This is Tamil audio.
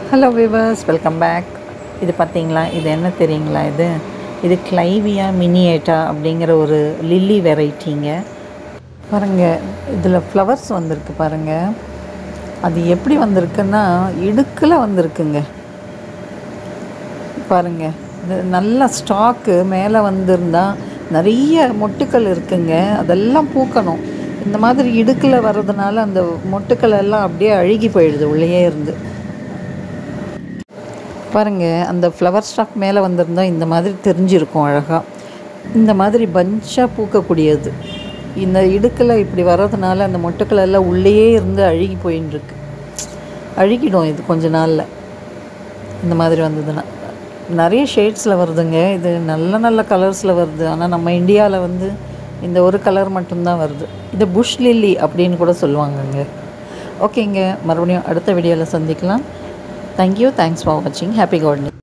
ஹலோ விவர்ஸ் வெல்கம் பேக் இது பார்த்தீங்களா இது என்ன தெரியுங்களா இது இது கிளைவியா மினியேட்டா அப்படிங்கிற ஒரு லில்லி வெரைட்டிங்க பாருங்கள் இதில் ஃப்ளவர்ஸ் வந்திருக்கு பாருங்கள் அது எப்படி வந்திருக்குன்னா இடுக்கில் வந்திருக்குங்க பாருங்க இது நல்ல ஸ்டாக்கு மேலே வந்திருந்தா நிறைய மொட்டுக்கள் இருக்குங்க அதெல்லாம் பூக்கணும் இந்த மாதிரி இடுக்கில் வர்றதுனால அந்த மொட்டுக்கள் எல்லாம் அப்படியே அழுகி போயிடுது உள்ளேயே இருந்து பாருங்க அந்த ஃப்ளவர் ஸ்டாக் மேலே வந்திருந்தா இந்த மாதிரி தெரிஞ்சிருக்கும் அழகாக இந்த மாதிரி பஞ்சாக பூக்கக்கூடியது இந்த இடுக்கில் இப்படி வர்றதுனால அந்த மொட்டுக்கள் எல்லாம் உள்ளேயே இருந்து அழுகி போயின்னு இருக்கு அழுகிடும் இது கொஞ்ச நாளில் இந்த மாதிரி வந்ததுன்னா நிறைய ஷேட்ஸில் வருதுங்க இது நல்ல நல்ல கலர்ஸில் வருது ஆனால் நம்ம இந்தியாவில் வந்து இந்த ஒரு கலர் மட்டும்தான் வருது இது புஷ் லில்லி அப்படின்னு கூட சொல்லுவாங்கங்க ஓகேங்க மறுபடியும் அடுத்த வீடியோவில் சந்திக்கலாம் தேங்க்யூ தேங்க்ஸ் ஃபார் வாட்சிங் ஹாப்பி கார்டனிங்